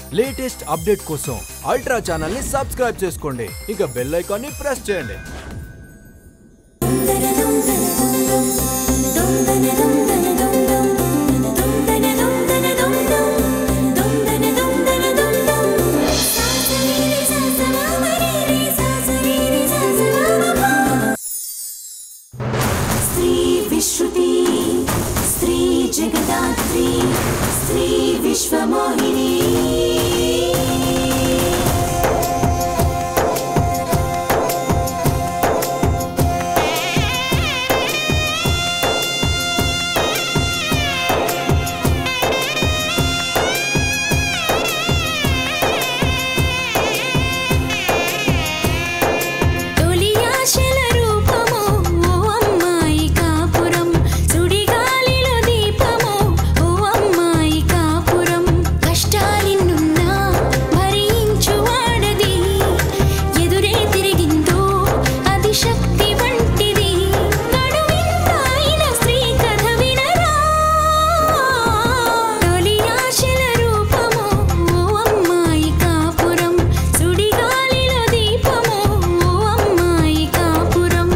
Latest update కోసం Ultra channel ని subscribe చేసుకోండి ఇక బెల్ ఐకాన్ ని ప్రెస్ చేయండి స్త్రీ విశ్రుతి స్త్రీ జగదాత్రి స్త్రీ విశ్వమోహిని తొలి ఆశల రూపము ఓ అమ్మాయి కాపురం సుడిగాలిలో దీపము ఓ అమ్మాయి కాపురం కష్టాలిన్నున్నా భరించు వాడది ఎదురే తిరిగిందో అది శక్తి వంటిది నడువింతాయిన స్త్రీ కథ వినరా తొలి ఆశల రూపము ఓ అమ్మాయి కాపురం సుడిగాలిలో దీపము ఓ అమ్మాయి కాపురం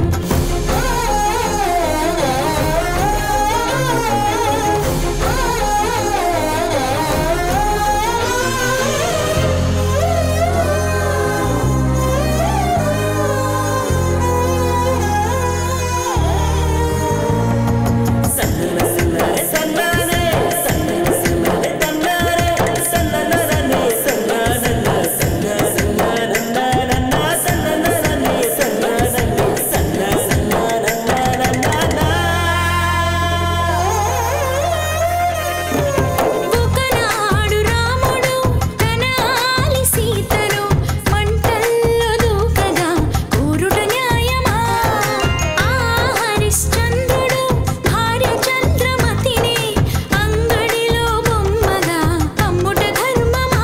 ఒకనాడు రాముడు తన ఆలి సీతను మంటల్లో దూకగా కూరుట న్యాయమా ఆ హరిశ్చంద్రుడు భార్య చంద్రమతిని అంగడిలో బొమ్మగా అమ్ముట ధర్మమా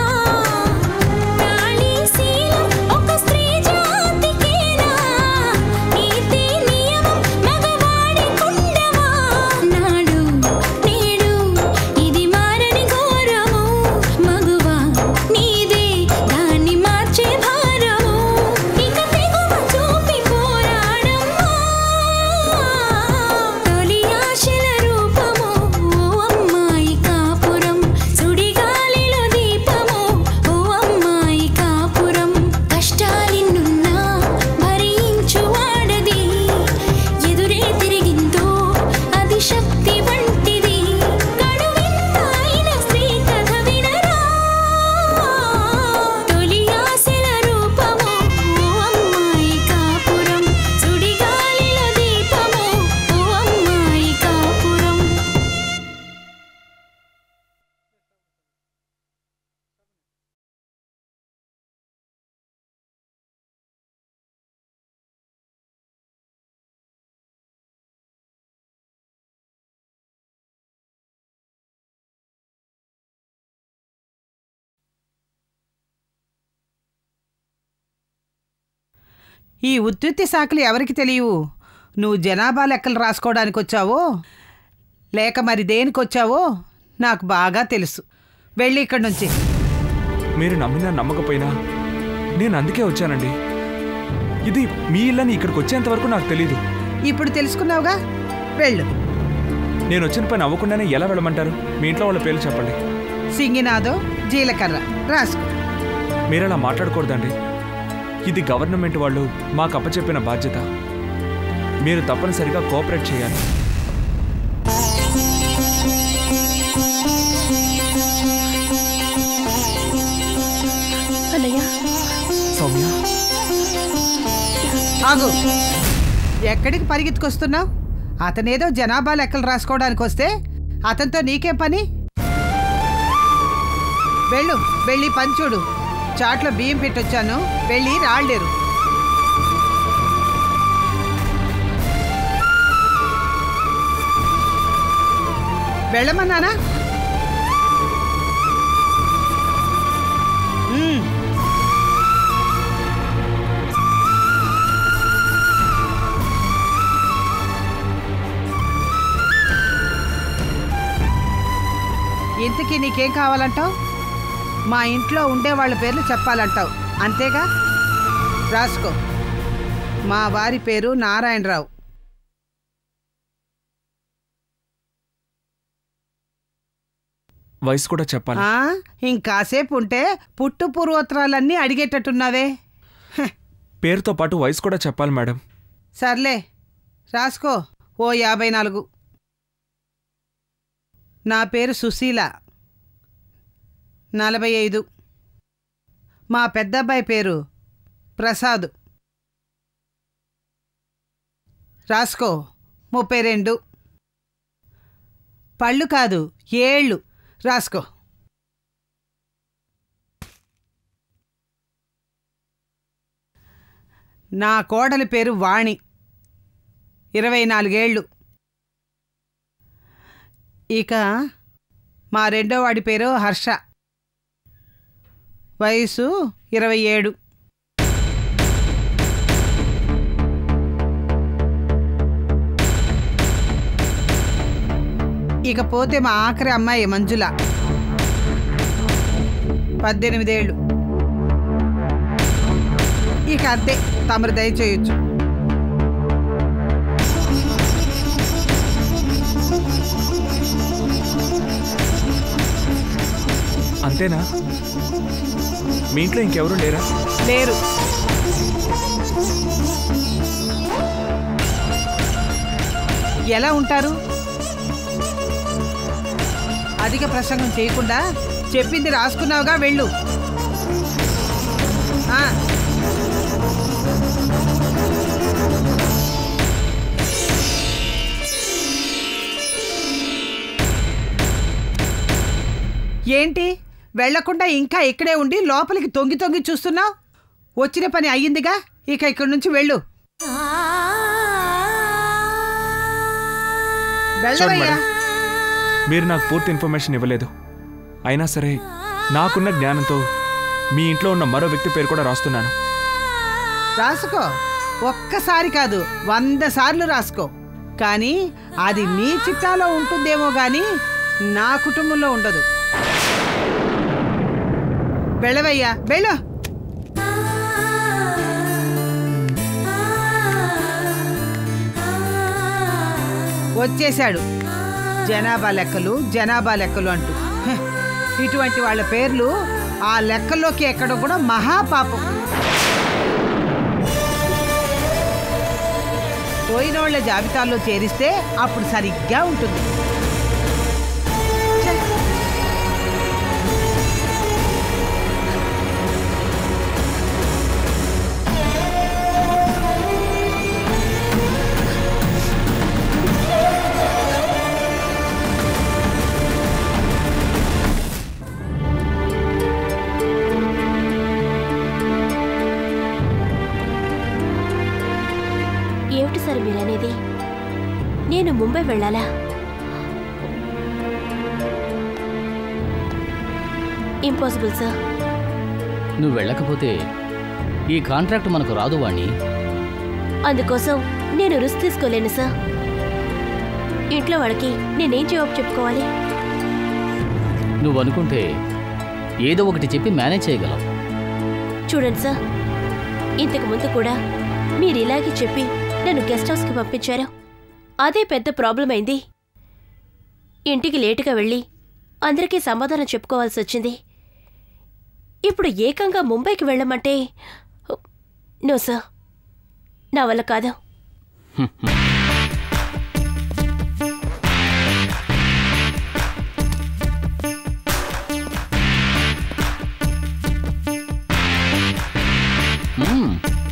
నాళీశీలం ఒక స్త్రీ జాతికేనా నీతి నియమం మగవాడి కుండమా నాడు నేడు ఇది మారని ఘోరము మగువా నీదే దాన్ని మార్చే భారము ఇక తెగువ చూపి పోరాడమ్మా తొలి ఆశల రూపము ఓ అమ్మాయి కాపురం సుడిగాలిలో దీపము ఓ అమ్మాయి కాపురం కష్టాలిన్నున్నా భరించు వాడది ఎదురే తిరిగిందో అది శక్తి వంటిది గడువింతాయిన స్త్రీ కథ వినరా తొలి ఆశల రూపము ఓ అమ్మాయి కాపురం సుడిగాలిలో దీపము ఓ అమ్మాయి కాపురం ఈ ఉత్తుత్తి సాకులు ఎవరికి తెలియవు నువ్వు జనాభా లెక్కలు రాసుకోవడానికి వచ్చావో లేక మరి దేనికి వచ్చావో నాకు బాగా తెలుసు వెళ్ళి ఇక్కడి నుంచి మీరు నమ్మినా నమ్మకపోయినా నేను అందుకే వచ్చానండి ఇది మీ ఇల్లని ఇక్కడికి వచ్చేంత వరకు నాకు తెలీదు ఇప్పుడు తెలుసుకున్నావుగా వెళ్ళు నేను వచ్చిన పని అవ్వకుండానే ఎలా వెళ్ళమంటారు మీ ఇంట్లో వాళ్ళ పేర్లు చెప్పండి సింగినాదో జీలకర్ర రాసుకో మీరు అలా మాట్లాడకూడదండి ఇది గవర్నమెంట్ వాళ్ళు మాకు అప్పచెప్పిన బాధ్యత మీరు తప్పనిసరిగా కోఆపరేట్ చేయాలి అన్నయ్య సౌమ్య ఆగు ఎక్కడికి పరిగెత్తుకొస్తున్నావు అతనేదో జనాభా లెక్కలు రాసుకోవడానికి వస్తే అతనితో నీకేం పని వెళ్ళు వెళ్ళి పని చూడు చాట్లో బియ్యం పెట్టొచ్చాను వెళ్ళి రాళ్ళేరు వెళ్ళమన్నానా ఉమ్. ఇంతకీ నీకేం కావాలంటావు మా ఇంట్లో ఉండే వాళ్ళ పేర్లు చెప్పాలంటావు అంతేగా రాసుకో మా వారి పేరు నారాయణరావు వయసు కూడా చెప్పాలి ఆ, ఇంకాసేపు ఉంటే పుట్టు పూర్వోత్తరాలన్నీ అడిగేటట్టున్నావే హ, పేరుతో పాటు వయసు కూడా చెప్పాలి మేడం సర్లే రాసుకో ఓ యాభై నాలుగు నా పేరు సుశీల నలభై ఐదు మా పెద్దబ్బాయి పేరు ప్రసాద్ రాసుకో ముప్పై రెండు పళ్ళు కాదు ఏళ్ళు రాసుకో నా కోడలి పేరు వాణి ఇరవై నాలుగేళ్ళు ఇక మా రెండో వాడి పేరు హర్ష వయసు ఇరవై ఏడు ఇకపోతే మా ఆఖరి అమ్మాయి మంజుల పద్దెనిమిదేళ్ళు ఇక అంతే తమరు దయచేయొచ్చు అంతేనా మీ ఇంట్లో ఇంకెవరు లేరా లేరు ఎలా ఉంటారు అధిక ప్రసంగం చేయకుండా చెప్పింది రాసుకున్నావుగా వెళ్ళు ఆ, ఏంటి వెళ్లకుండా ఇంకా ఇక్కడే ఉండి లోపలికి తొంగి తొంగి చూస్తున్నావు వచ్చిన పని అయ్యిందిగా ఇక ఇక్కడి నుంచి వెళ్ళు వెళ్ళవయ్యా మేడం. మీరు నాకు పూర్తి ఇన్ఫర్మేషన్ ఇవ్వలేదు అయినా సరే నాకున్న జ్ఞానంతో మీ ఇంట్లో ఉన్న మరో వ్యక్తి పేరు కూడా రాస్తున్నాను రాసుకో ఒక్కసారి కాదు వంద సార్లు రాసుకో కానీ అది మీ చిట్టాలో ఉంటుందేమో కానీ నా కుటుంబంలో ఉండదు వెళ్ళవయ్యా వెళ్ళు వచ్చేశాడు జనాభా లెక్కలు జనాభా లెక్కలు అంటూ హె, ఇటువంటి వాళ్ళ పేర్లు ఆ లెక్కల్లోకి ఎక్కడం కూడా మహాపాపం పోయినోళ్ల జాబితాలో చేరిస్తే అప్పుడు సరిగ్గా ఉంటుంది ఛే, ఏమిటి సార్ మీరనేది నేను ముంబై వెళ్ళాలా ఇంపాసిబుల్ సార్ నువ్వు వెళ్ళకపోతే ఈ కాంట్రాక్ట్ మనకు రాదు వాణ్ణి అందుకోసం నేను రిస్క్ తీసుకోలేను సార్ ఇంట్లో వాళ్ళకి నేనేం జవాబు చెప్పుకోవాలి నువ్వు అనుకుంటే ఏదో ఒకటి చెప్పి మేనేజ్ చేయగలవు చూడండి సార్ ఇంతకు ముందు కూడా మీరు ఇలాగే చెప్పి నన్ను గెస్ట్ హౌస్కి పంపించారు అదే పెద్ద ప్రాబ్లం అయింది ఇంటికి లేటుగా వెళ్ళి అందరికీ సమాధానం చెప్పుకోవాల్సి వచ్చింది ఇప్పుడు ఏకంగా ముంబైకి వెళ్ళమంటే నో సార్ నా వల్ల కాదు మ్మ్.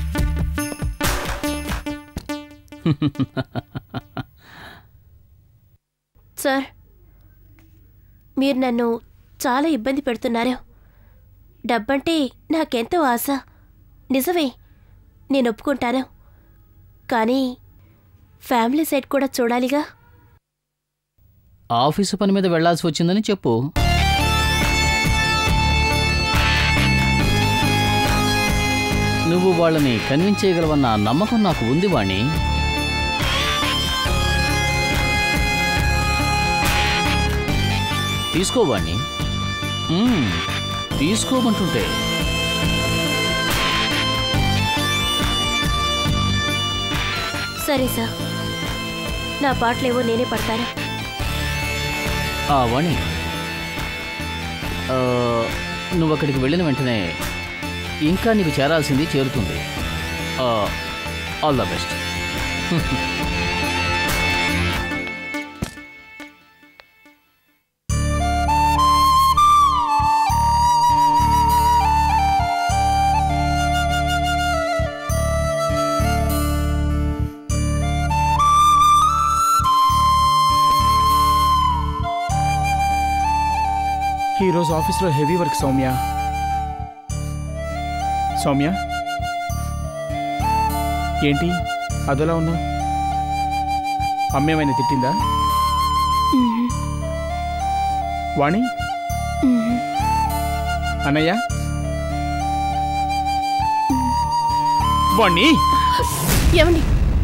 సార్ మీరు నన్ను చాలా ఇబ్బంది పెడుతున్నారు డబ్బంటే నాకెంతో ఆశ నిజమే నేను ఒప్పుకుంటాను కానీ ఫ్యామిలీ సైడ్ కూడా చూడాలిగా ఆఫీసు పని మీద వెళ్లాల్సి వచ్చిందని చెప్పు నువ్వు వాళ్ళని కన్విన్స్ చేయగలవన్న నమ్మకం నాకు ఉంది వాణ్ణి తీసుకోవాణ్ణి మ్మ్. తీసుకోమంటుంటే సరే సార్ నా పాటలేవో నేనే పడతాను ఆ వాణి ఆ, నువ్వు అక్కడికి వెళ్ళిన వెంటనే ఇంకా నీకు చేరాల్సింది చేరుతుంది ఆల్ ద బెస్ట్ ఈరోజు ఆఫీస్లో హెవీ వర్క్ సౌమ్య సౌమ్య ఏంటి అదోలా ఉన్నావు అమ్మేమైనా తిట్టిందా వాణి అన్నయ్య వాణ్ణి ఏమండి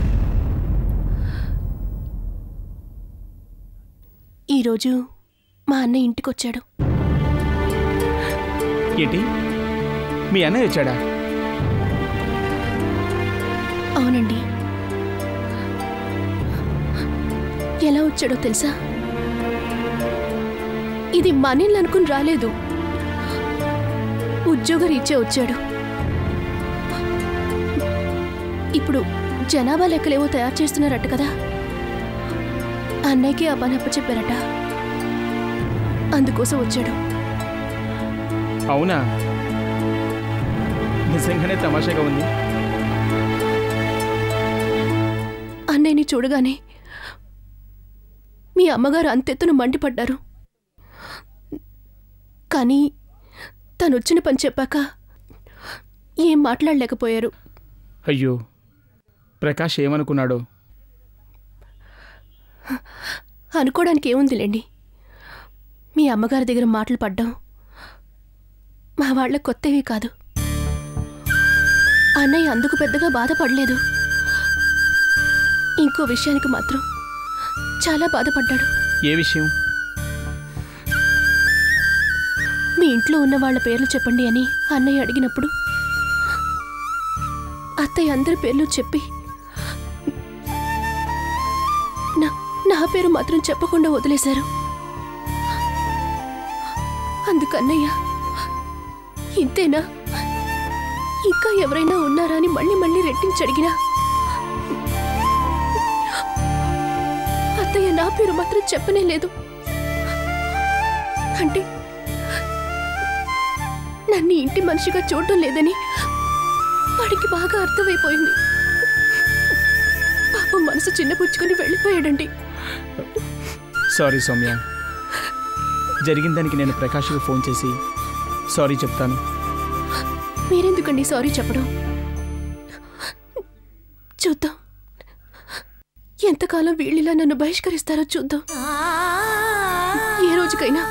ఈరోజు మా అన్న ఇంటికొచ్చాడు ఏంటి మీ అన్నయ్య వచ్చాడా అవునండి ఎలా వచ్చాడో తెలుసా ఇది మనీళ్ళు అనుకుని రాలేదు ఉద్యోగ రీత్యా వచ్చాడు ఇప్పుడు జనాభా లెక్కలేవో తయారు చేస్తున్నారట కదా అన్నయ్యకి ఆ పని అప్పచెప్పారట అందుకోసం వచ్చాడు అవునా నిజంగానే తమాషాగా ఉంది అన్నయ్యని చూడగానే మీ అమ్మగారు అంతెత్తున మండిపడ్డారు కానీ తను వచ్చిన పని చెప్పాక ఏం మాట్లాడలేకపోయారు అయ్యో ప్రకాష్ ఏమనుకున్నాడో అనుకోవడానికి ఏముందిలేండి మీ అమ్మగారి దగ్గర మాటలు పడ్డం మా వాళ్ళ కొత్తవి కాదు అన్నయ్య అందుకు పెద్దగా బాధపడలేదు ఇంకో విషయానికి మాత్రం చాలా బాధపడ్డాడు ఏ విషయం మీ ఇంట్లో ఉన్న వాళ్ళ పేర్లు చెప్పండి అని అన్నయ్య అడిగినప్పుడు అత్తయ్య అందరి పేర్లు చెప్పి నా నా పేరు మాత్రం చెప్పకుండా వదిలేశారు అందుకన్నయ్య ఇంతేనా ఇంకా ఎవరైనా ఉన్నారా అని మళ్ళీ మళ్ళీ రెట్టించి అడిగినా అత్తయ్య నా పేరు మాత్రం చెప్పనే లేదు అంటే నన్ను ఇంటి మనిషిగా చూడటం లేదని వాడికి బాగా అర్థమైపోయింది పాపం మనసు చిన్నపుచ్చుకొని వెళ్ళిపోయాడండి సారీ సౌమ్య జరిగిన దానికి నేను ప్రకాష్కి ఫోన్ చేసి సారీ చెప్తాను మీరెందుకండి సారీ చెప్పడం చూద్దాం ఎంతకాలం వీళ్ళిలా నన్ను బహిష్కరిస్తారో చూద్దాం ఏ రోజుకైనా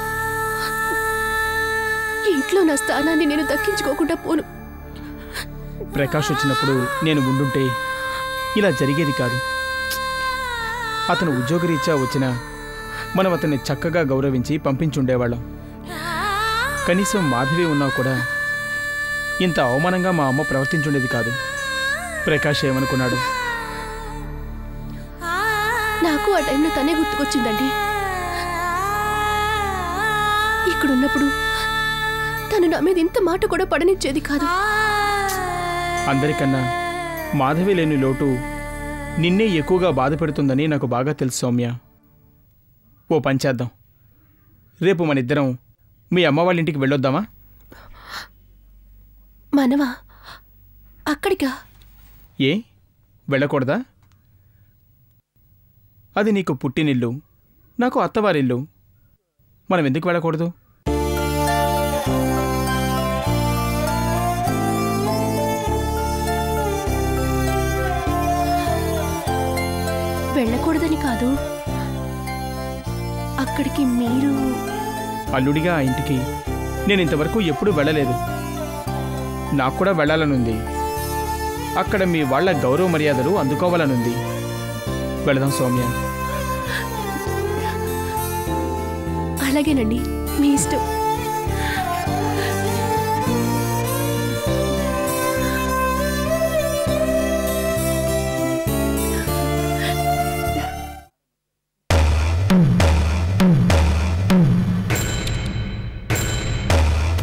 ఇంట్లో నా స్థానాన్ని నేను దక్కించుకోకుండా పోను ప్రకాష్ వచ్చినప్పుడు నేను ఉండుంటే ఇలా జరిగేది కాదు అతను ఉద్యోగరీత్యా వచ్చినా మనం అతన్ని చక్కగా గౌరవించి పంపించుండేవాళ్ళం కనీసం మాధవి ఉన్నా కూడా ఇంత అవమానంగా మా అమ్మ ప్రవర్తించుండేది కాదు ప్రకాష్ ఏమనుకున్నాడు నాకు ఆ టైంలో తనే గుర్తుకొచ్చిందండి ఇక్కడున్నప్పుడు తను నా మీద ఇంత మాట కూడా పడనిచ్చేది కాదు అందరికన్నా మాధవి లేని లోటు నిన్నే ఎక్కువగా బాధ పెడుతుందని నాకు బాగా తెలుసు సౌమ్య ఓ పని చేద్దాం రేపు మన ఇద్దరం మీ అమ్మ వాళ్ళ ఇంటికి వెళ్ళొద్దామా మనవా అక్కడికా ఏ వెళ్ళకూడదా అది నీకు పుట్టినిల్లు నాకు అత్తవారిల్లు మనం ఎందుకు వెళ్ళకూడదు వెళ్ళకూడదని కాదు అక్కడికి మీరు అల్లుడిగా ఆ ఇంటికి నేను ఇంతవరకు ఎప్పుడూ వెళ్ళలేదు నాకు కూడా వెళ్ళాలనుంది అక్కడ మీ వాళ్ళ గౌరవ మర్యాదలు అందుకోవాలనుంది వెళదాం సౌమ్య అలాగేనండి మీ ఇష్టం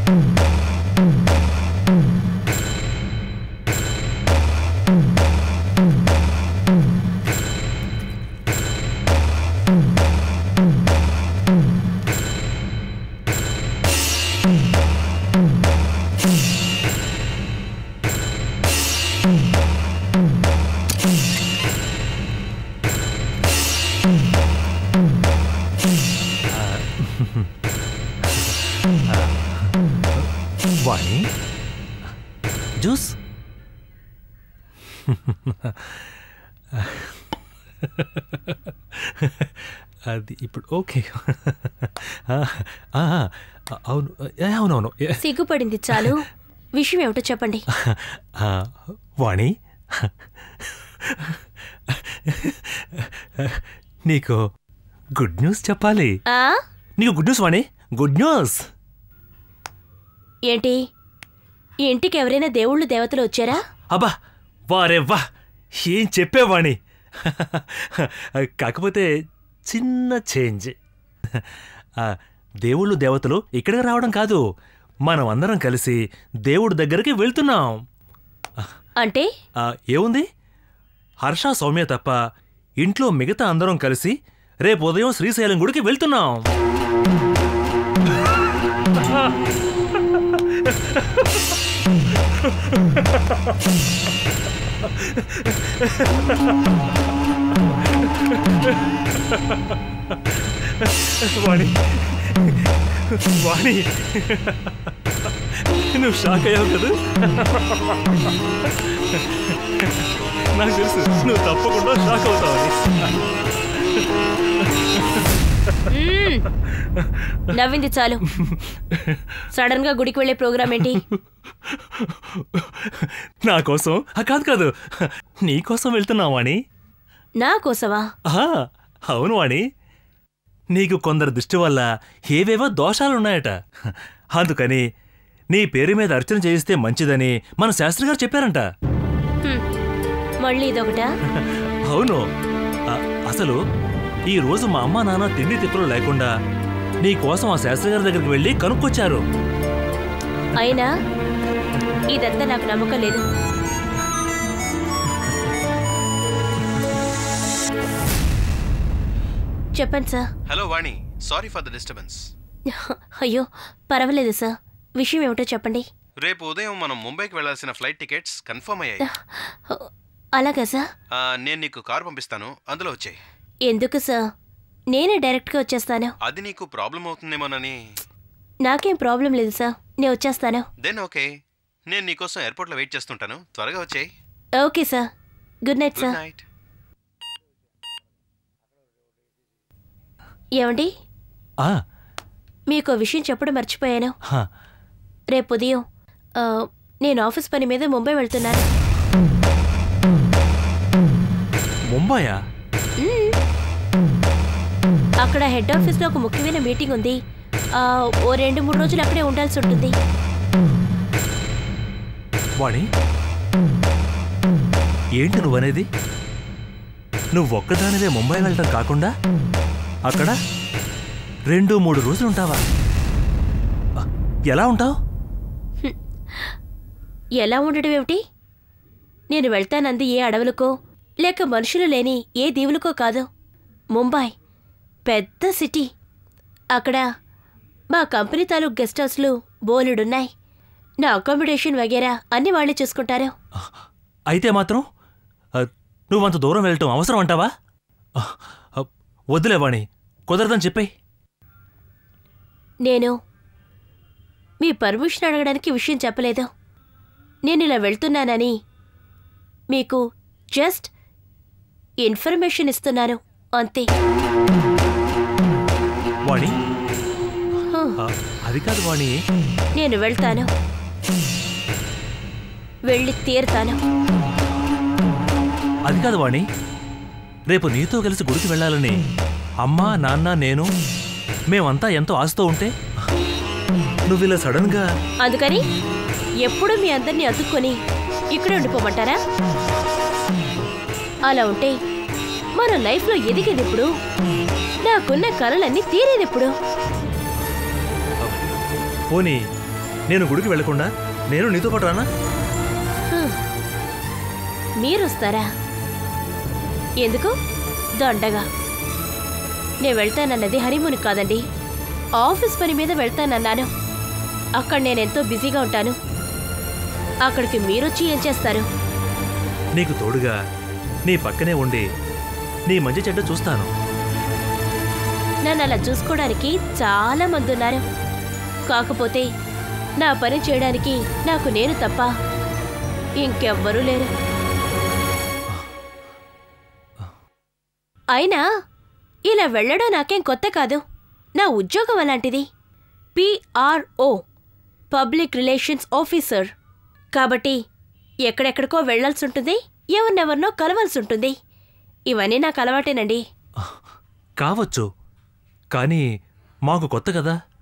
వాణి జ్యూస్ అది ఇప్పుడు ఓకే ఆ, ఆ, అవును ఏ, అవునవును ఏ, సిగ్గుపడింది చాలు విషయం ఏమిటో చెప్పండి ఆ, వాణి నీకు గుడ్ న్యూస్ చెప్పాలి ఆ నీకు good news Vani good news ఏంటి ఈ ఇంటికి ఎవరైనా దేవుళ్ళు దేవతలు వచ్చారా అబ్బా వారే వా ఏం చెప్పేవాణి కాకపోతే చిన్న చేంజ్ ఆ, దేవుళ్ళు దేవతలు ఇక్కడికి రావడం కాదు మనం అందరం కలిసి దేవుడి దగ్గరికి వెళ్తున్నాం అంటే ఆ, ఏముంది హర్ష సౌమ్య తప్ప ఇంట్లో మిగతా అందరం కలిసి రేపు ఉదయం శ్రీశైలం గుడికి వెళ్తున్నాం వాణి వాణి నువ్వు షాక్ అయ్యావు కదా నాకు తెలుసు నువ్వు తప్పకుండా షాక్ అవుతావని మ్మ్. నవ్వింది చాలు సడన్ గా గుడికి వెళ్ళే ప్రోగ్రామ్ ఏంటి నా కోసం ఆ, కాదు కాదు నీ కోసం వెళ్తున్నావు వాణి నా కోసమా ఆహా, అవును వాణి నీకు కొందరు దృష్టి వల్ల ఏవేవో దోషాలున్నాయట అందుకని నీ పేరు మీద అర్చన చేయిస్తే మంచిదని మన శాస్త్రి గారు చెప్పారంట హ్మ్. మళ్ళీ ఇదొకటా అవును ఆ, అసలు ఈ రోజు మా అమ్మ నాన్న తిండి తిప్పులు లేకుండా నీ కోసం ఆ శాస్త్రి గారి దగ్గరికి వెళ్ళి కనుక్కొచ్చారు అయినా ఇదంతా నాకు నమ్మకం లేదు చెప్పండి sir hello Vani sorry for the disturbance అయ్యో పర్వాలేదు సార్ విషయం ఏమిటో చెప్పండి రేపు ఉదయం మనం ముంబైకి వెళ్ళాల్సిన ఫ్లైట్ టికెట్స్ కన్ఫర్మ్ అయ్యాయి అలాగా సార్ ఆ, నేను నీకు కార్ పంపిస్తాను అందులో వచ్చాయి ఎందుకు సార్ నేనే డైరెక్ట్గా వచ్చేస్తాను అది నీకు ప్రాబ్లం అవుతుందేమోనని నాకేం ప్రాబ్లం లేదు సార్ నేను వచ్చేస్తాను దెన్ ఓకే నేను నీకోసం ఎయిర్పోర్ట్లో వెయిట్ చేస్తుంటాను త్వరగా వచ్చాయి okay sir good night good sir night ఏమండి ఆ, మీకు ఓ విషయం చెప్పడం మర్చిపోయాను హా, రేపు ఉదయం ఆ, నేను ఆఫీస్ పని మీద ముంబై వెళ్తున్నాను ముంబయా అక్కడ హెడ్ ఆఫీస్లో ఒక ముఖ్యమైన మీటింగ్ ఉంది ఆ, ఓ రెండు మూడు రోజులు అక్కడే ఉండాల్సి ఉంటుంది వాణి ఏంటి నువ్వనేది నువ్వు ఒక్కదానివే ముంబై వెళ్ళటం కాకుండా అక్కడ రెండు మూడు రోజులు ఉంటావా ఆ, ఎలా ఉంటావు ఎలా ఉండడం ఏమిటి నేను వెళ్తానంది ఏ అడవులకో లేక మనుషులు లేని ఏ దీవులకో కాదు ముంబై పెద్ద సిటీ అక్కడ మా కంపెనీ తాలూకు గెస్ట్ హౌస్లు బోలెడున్నాయి నా అకామిడేషన్ వగేరా అన్ని వాళ్ళే చూసుకుంటారు అయితే మాత్రం ఆ, నువ్వంత దూరం వెళ్ళటం అవసరం అంటావా ఆ, ఆ, వద్దులే వాణి కుదరదని చెప్పేయ్ నేను మీ పర్మిషన్ అడగడానికి విషయం చెప్పలేదు నేను ఇలా వెళ్తున్నానని మీకు జస్ట్ ఇన్ఫర్మేషన్ ఇస్తున్నాను అంతే వాణి హ, ఆ, అది కాదు వాణి నేను వెళ్తాను వెళ్ళి తీరుతాను అది కాదు వాణి రేపు నీతో కలిసి గుడికి వెళ్ళాలని అమ్మా నాన్న నేను మేమంతా ఎంతో ఆశతో ఉంటే నువ్వు ఇలా సడన్గా అందుకని ఎప్పుడు మీ అందరినీ అతుక్కొని ఇక్కడ ఉండిపోమంటారా అలా ఉంటే మన లైఫ్లో ఎదిగేది ఎప్పుడు నాకున్న కలలన్నీ తీరేది ఎప్పుడు పోనీ నేను గుడికి వెళ్లకుండా నేను నీతో పాటు రానా హ్మ్. మీరొస్తారా ఎందుకు దండగా నేను వెళ్తానన్నది హనీమూన్ కాదండి ఆఫీస్ పని మీద వెళ్తానన్నాను అక్కడ నేనెంతో బిజీగా ఉంటాను అక్కడికి మీరొచ్చి ఏం చేస్తారు నీకు తోడుగా నీ పక్కనే ఉండి నీ మంచి చెడ్డ చూస్తాను నన్ను అలా చూసుకోవడానికి చాలా మంది ఉన్నారు కాకపోతే నా పని చేయడానికి నాకు నేను తప్ప ఇంకెవ్వరూ లేరు అయినా ఇలా వెళ్ళడం నాకేం కొత్త కాదు నా ఉద్యోగం అలాంటిది పిఆర్ఓ పబ్లిక్ రిలేషన్స్ ఆఫీసర్ కాబట్టి ఎక్కడెక్కడికో వెళ్లాల్సి ఉంటుంది ఎవరినెవరినో కలవాల్సి ఉంటుంది ఇవన్నీ నాకు అలవాటేనండి కావచ్చు కానీ మాకు కొత్త కదా